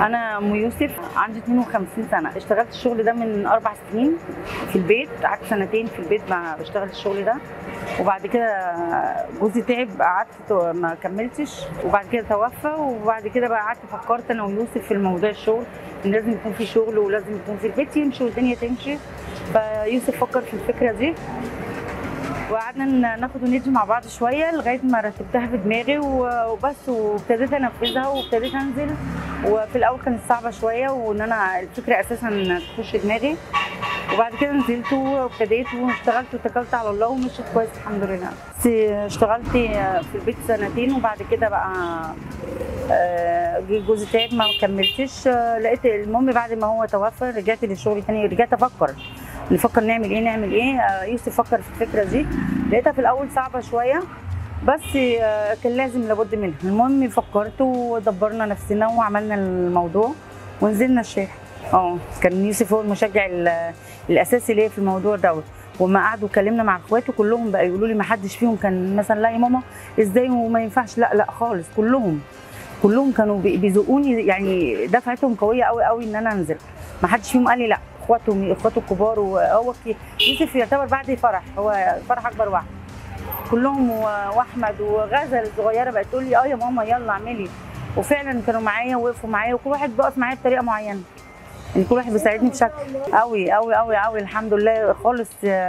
انا ام يوسف عندي 52 سنه اشتغلت الشغل ده من اربع سنين في البيت قعدت سنتين في البيت ما بشتغل الشغل ده وبعد كده جوزي تعب قعدت ما كملتش وبعد كده توفى وبعد كده بقى قعدت فكرت انا ويوسف في الموضوع الشغل ان لازم يكون في شغل ولازم يكون في البيت يمشي والدنيا تمشي فيوسف فكر في الفكره دي وقعدنا ناخد وندي مع بعض شويه لغايه ما رتبتها في دماغي وبس وابتديت انفذها وابتديت انزل وفي الاول كانت صعبه شويه وان انا الفكره اساسا تخش دماغي وبعد كده نزلت وابتديت واشتغلت واتكلت على الله ومشيت كويس الحمد لله بس اشتغلت في البيت سنتين وبعد كده بقى جه جوزي تعب ما كملتش لقيت المهم بعد ما هو توفى رجعت للشغل تاني رجعت افكر نفكر نعمل ايه نعمل ايه يوسف فكر في الفكره دي لقيتها في الاول صعبه شويه بس كان لازم لابد منها المهم فكرت ودبرنا نفسنا وعملنا الموضوع ونزلنا الشارع اه كان يوسف هو المشجع الاساسي ليا في الموضوع دوت وما قعدوا اتكلمنا مع اخواته كلهم بقى يقولوا لي ما حدش فيهم كان مثلا لا يا ماما ازاي وما ينفعش لا لا خالص كلهم كلهم كانوا بيزقوني يعني دفعتهم قويه قوي قوي ان انا انزل ما حدش فيهم قال لي لا اخواته اخواته الكبار وهو يوسف يعتبر بعد فرح هو فرح اكبر واحد كلهم واحمد وغزل الصغيره بقت تقول لي اه يا ماما يلا اعملي وفعلا كانوا معايا ووقفوا معايا وكل واحد بيقف معايا بطريقه معينه يعني كل واحد بيساعدني بشكل قوي قوي قوي قوي الحمد لله خالص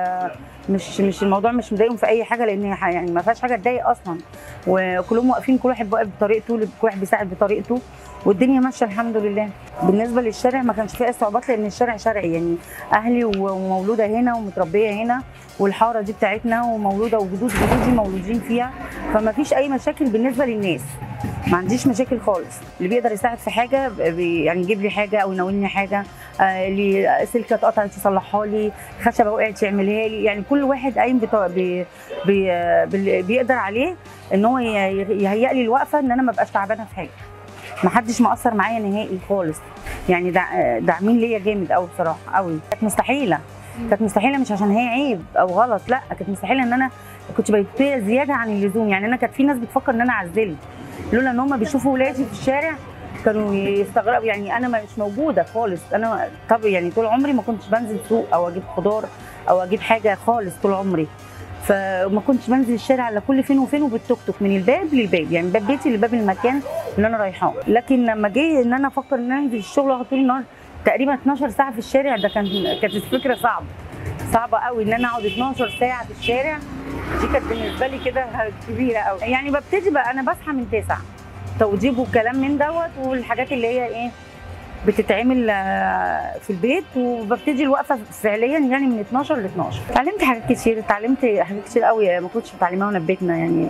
مش مش الموضوع مش مضايقهم في اي حاجه لان يعني ما فيهاش حاجه تضايق اصلا وكلهم واقفين كل واحد واقف بطريقته كل واحد بيساعد بطريقته والدنيا ماشيه الحمد لله بالنسبه للشارع ما كانش فيه اي صعوبات لان الشارع شرعي يعني اهلي ومولوده هنا ومتربيه هنا والحاره دي بتاعتنا ومولوده وجدود جدودي مولودين فيها فما فيش اي مشاكل بالنسبه للناس ما عنديش مشاكل خالص اللي بيقدر يساعد في حاجه بي يعني يجيب لي حاجه او يناولني حاجه آه اللي سلكه اتقطعت يصلحها لي خشبه وقعت يعملها لي يعني كل واحد قايم بي بي بي بيقدر عليه ان هو يهيئ لي الوقفه ان انا ما ابقاش تعبانه في حاجه ما حدش مقصر معايا نهائي خالص يعني دع... داعمين ليا جامد قوي بصراحه قوي كانت مستحيله كانت مستحيله مش عشان هي عيب او غلط لا كانت مستحيله ان انا كنت بقيت زياده عن اللزوم يعني انا كانت في ناس بتفكر ان انا اعزلت لولا ان هم بيشوفوا ولادي في الشارع كانوا يستغربوا يعني انا مش موجوده خالص انا طب يعني طول عمري ما كنتش بنزل سوق او اجيب خضار او اجيب حاجه خالص طول عمري فما كنتش بنزل الشارع الا كل فين وفين وبالتوك توك من الباب للباب يعني باب بيتي لباب المكان اللي انا رايحاه لكن لما جه ان انا افكر ان انا انزل الشغل واقعد طول النهار تقريبا 12 ساعه في الشارع ده كان كانت الفكره صعبه صعبه قوي ان انا اقعد 12 ساعه في الشارع دي كانت بالنسبه لي كده كبيره قوي يعني ببتدي بقى انا بصحى من 9 توضيب وكلام من دوت والحاجات اللي هي ايه بتتعمل في البيت وببتدي الوقفه فعليا يعني من 12 ل 12 اتعلمت حاجات كتير اتعلمت حاجات كتير قوي ما كنتش بتعلمها وانا في بيتنا يعني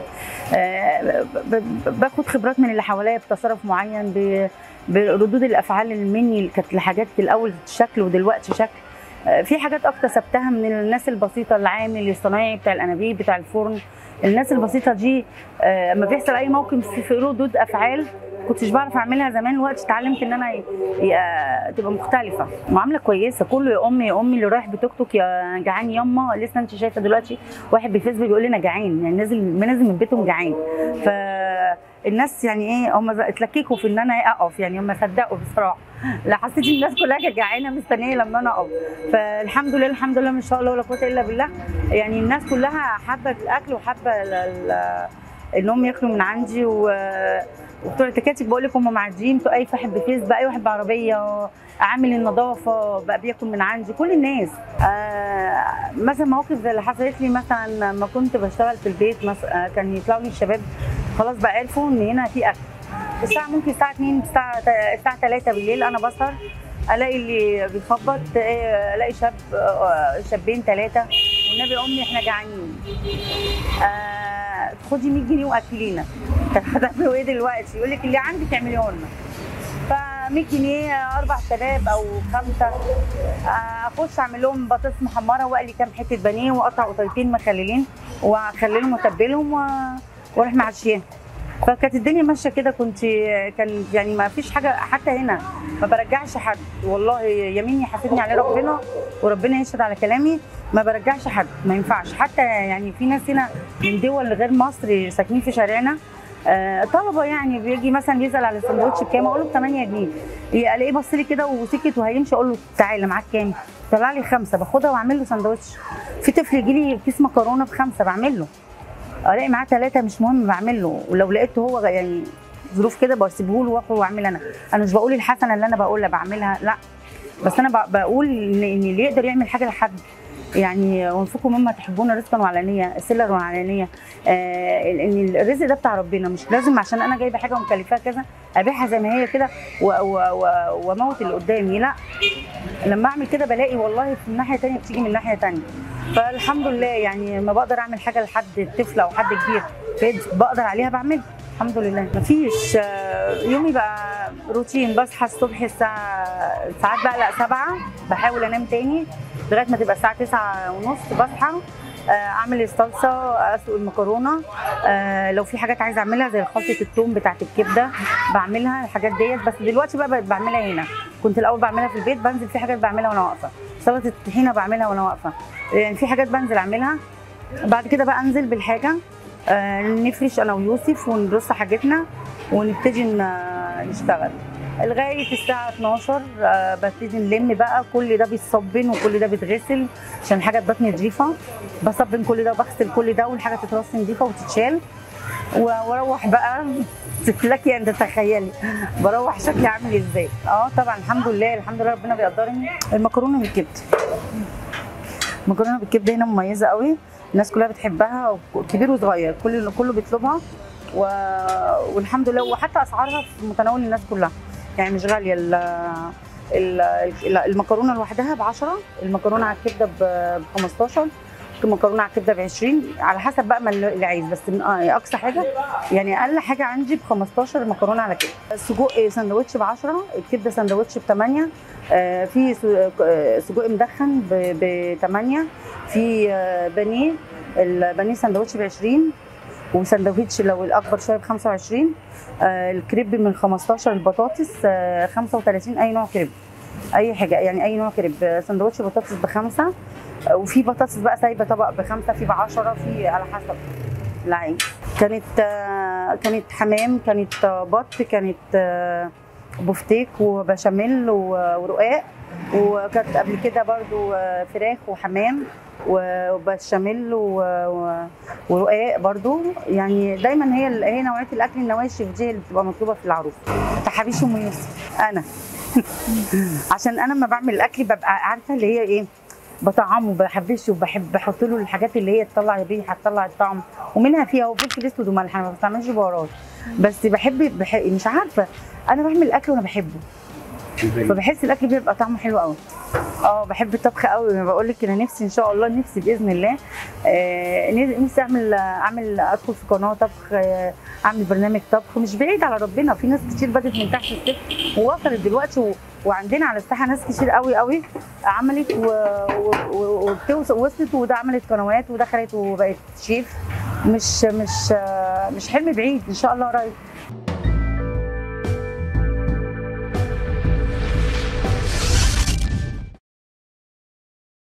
باخد خبرات من اللي حواليا بتصرف معين بردود الافعال مني كانت لحاجات الاول شكل ودلوقتي شكل في حاجات اكتسبتها من الناس البسيطه العامل الصنايعي بتاع الانابيب بتاع الفرن الناس البسيطه دي لما بيحصل اي موقف في ردود افعال كنتش بعرف اعملها زمان الوقت اتعلمت ان انا تبقى مختلفه معامله كويسه كله يا امي يا امي اللي رايح بتوك توك يا جعان ياما لسه انت شايفه دلوقتي واحد بالفيسبوك بيقول لي انا جعان يعني نازل نازل من بيتهم جعان ف الناس يعني ايه هم اتلككوا في ان انا اقف يعني هم صدقوا بصراحه لا حسيت الناس كلها كانت جعانه مستنيه لما انا اقف فالحمد لله الحمد لله ما شاء الله ولا قوه الا بالله يعني الناس كلها حابه الاكل وحابه انهم ياكلوا من عندي و وبتوع التكاتك بقول لك هم معديين بتوع اي واحد بفيس بقى اي واحد بعربيه عامل النظافه بقى بياكل من عندي كل الناس آه مثلا مواقف زي اللي حصلت لي مثلا لما كنت بشتغل في البيت مثلا كان يطلعوا لي الشباب خلاص بقى عرفوا ان هنا في اكل الساعه ممكن الساعه 2 الساعه الساعه 3 بالليل انا بسهر الاقي اللي بيخبط الاقي شاب شابين ثلاثه والنبي امي احنا جعانين آه خدي 100 جنيه واكلينا هتعملوا ايه دلوقتي يقول لك اللي عندك اعمليه لنا ف 100 جنيه 4000 او خمسه اخش اعمل لهم بطاطس محمره واقلي كام حته بانيه واقطع قطعتين مخللين واخللهم واتبلهم واروح معشيهم فكانت الدنيا ماشيه كده كنت كان يعني ما فيش حاجه حتى هنا ما برجعش حد والله يمين يحاسبني عليه ربنا وربنا يشهد على كلامي ما برجعش حد ما ينفعش حتى يعني في ناس هنا من دول غير مصر ساكنين في شارعنا آه، طلبه يعني بيجي مثلا بيسال على السندوتش بكام اقول له ب 8 جنيه الاقيه بص لي كده وسكت وهيمشي اقول له تعالى معاك كام طلع لي خمسه باخدها واعمل له سندوتش في طفل يجي لي كيس مكرونه بخمسه بعمل له الاقي معاه ثلاثه مش مهم بعمل له ولو لقيته هو يعني ظروف كده بسيبه له واخد واعمل انا انا مش بقول الحسنه اللي انا بقولها بعملها لا بس انا ب- بقول ان إن اللي يقدر يعمل حاجه لحد يعني وانفقوا مما تحبون رزقا وعلانيه سلا وعلانيه آه ان الرزق ده بتاع ربنا مش لازم عشان انا جايبه حاجه ومكلفاها كذا ابيعها زي ما هي كده و- و- و- واموت اللي قدامي لا لما اعمل كده بلاقي والله في الناحيه تانية بتيجي من ناحيه تانية فالحمد لله يعني ما بقدر اعمل حاجه لحد طفل او حد كبير كده بقدر عليها بعملها الحمد لله مفيش آه، يومي بقى روتين بصحى الصبح الساعة ساعات بقلق سبعة بحاول انام تاني لغاية ما تبقى الساعة تسعة ونص بصحى آه، اعمل الصلصة اسلق المكرونة آه، لو في حاجات عايزة اعملها زي خلطة الثوم بتاعت الكبدة بعملها الحاجات ديت بس دلوقتي بقى بقيت بعملها هنا كنت الاول بعملها في البيت بنزل في حاجات بعملها وانا واقفة سلطة الطحينة بعملها وانا واقفة يعني في حاجات بنزل اعملها بعد كده بقى انزل بالحاجة آه، نفرش انا ويوسف ونرص حاجتنا ونبتدي ن- نشتغل لغايه الساعه 12 آه، ببتدي نلم بقى كل ده بيتصبن وكل ده بيتغسل عشان الحاجه تبات نضيفه بصبن كل ده وبغسل كل ده والحاجه تترص نضيفه وتتشال و- واروح بقى لك ان تتخيلي بروح شكلي عامل ازاي اه طبعا الحمد لله الحمد لله ربنا بيقدرني المكرونه بالكبده المكرونه بالكبده هنا مميزه قوي الناس كلها بتحبها كبير وصغير كل كله بيطلبها و... والحمد لله وحتى اسعارها في متناول الناس كلها يعني مش غاليه ال... ال... ال- المكرونه لوحدها ب 10 المكرونه على الكبده ب 15 المكرونه على الكبده ب 20 على حسب بقى ما اللي عايز بس من آه، اقصى حاجه يعني اقل حاجه عندي ب 15 مكرونه على كبده السجق سندوتش ب 10 الكبده سندوتش ب 8 آه، في س- آه، سجق مدخن ب 8 في آه، بانيه البانيه سندوتش ب 20 وسندوتش لو الاكبر شويه ب 25 آه، الكريب من 15 البطاطس آه، 35 اي نوع كريب اي حاجه يعني اي نوع كريب آه، سندوتش بطاطس بخمسه آه، وفي بطاطس بقى سايبه طبق بخمسه في ب 10 في على حسب العين كانت آه، كانت حمام كانت آه، بط كانت آه، بفتيك وبشاميل و- ورقاق وكانت قبل كده برضو آه، فراخ وحمام وبشاميل و- و- ورقاق برضو يعني دايما هي ال- هي نوعيه الاكل النواشف دي اللي بتبقى مطلوبه في العروس تحابيش ام يوسف انا عشان انا لما بعمل الاكل ببقى عارفه اللي هي ايه بطعمه بحبشه وبحب بحط له الحاجات اللي هي تطلع الريحه تطلع الطعم ومنها فيها وفلفل اسود وملح انا ما بستعملش بهارات بس بحب, بحب مش عارفه انا بعمل الاكل وانا بحبه فبحس الاكل بيبقى طعمه حلو قوي اه بحب الطبخ قوي انا بقول لك انا نفسي ان شاء الله نفسي باذن الله آه نفسي اعمل اعمل ادخل في قناه طبخ آه اعمل برنامج طبخ مش بعيد على ربنا في ناس كتير بدات من تحت الصفر ووصلت دلوقتي و... وعندنا على الساحه ناس كتير قوي قوي عملت و... و... و... وبتوصل وصلت وده عملت قنوات ودخلت وبقت شيف مش مش آه، مش حلم بعيد ان شاء الله قريب